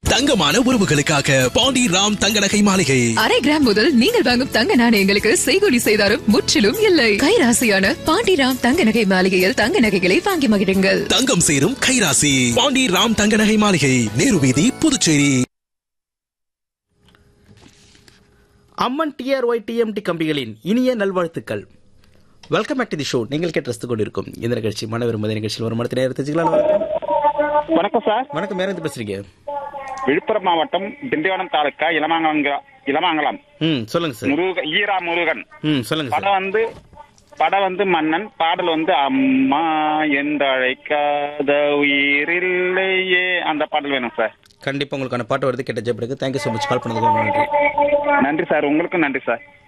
தங்கமான உறவுகளுக்காக பாண்டி ராம் தங்க நகை மாளிகை அரை கிராம் முதல் நீங்கள் வாங்கும் தங்க நாணயங்களுக்கு செய்கூலி செய்தாரும் முற்றிலும் இல்லை கைராசியான பாண்டிராம் தங்க நகை மாளிகையில் தங்க நகைகளை வாங்கி மகிழுங்கள் தங்கம் சேரும் கைராசி பாண்டி ராம் தங்க நகை மாளிகை நேரு வீதி புதுச்சேரி அம்மன் டிஆர்ஒய் டிஎம்டி கம்பிகளின் இனிய நல்வாழ்த்துக்கள் welcome back to the show நீங்கள் கேட்டு ரசித்துக் கொண்டிருக்கும் இந்த நிகழ்ச்சி மன விரும்புத நிகழ்ச்சியில் ஒரு மரத்தை நேரத்தை வச்சுக்கலாம் வணக்கம் சார் வணக்கம் மேல இருந்து பேசுறீங்க விழுப்புரம் மாவட்டம் திண்டிவனம் தாலுக்கா இளமாங்கலம் இளமாங்கலம் ம் சொல்லுங்க சார் முருக ஈரா முருகன் ம் சொல்லுங்க சார் படம் வந்து படம் வந்து மன்னன் பாடல் வந்து அம்மா என்றழைக்காத உயிரில்லையே அந்த பாடல் வேணும் சார் கண்டிப்பா உங்களுக்கான பாட்டு வருது கேட்ட ஜெயப்பிறகு தேங்க்யூ ஸோ மச் கால் பண்ணதுக்கு ரொம்ப நன்றி நன்றி சார் உங்களுக்கும் நன்றி சார்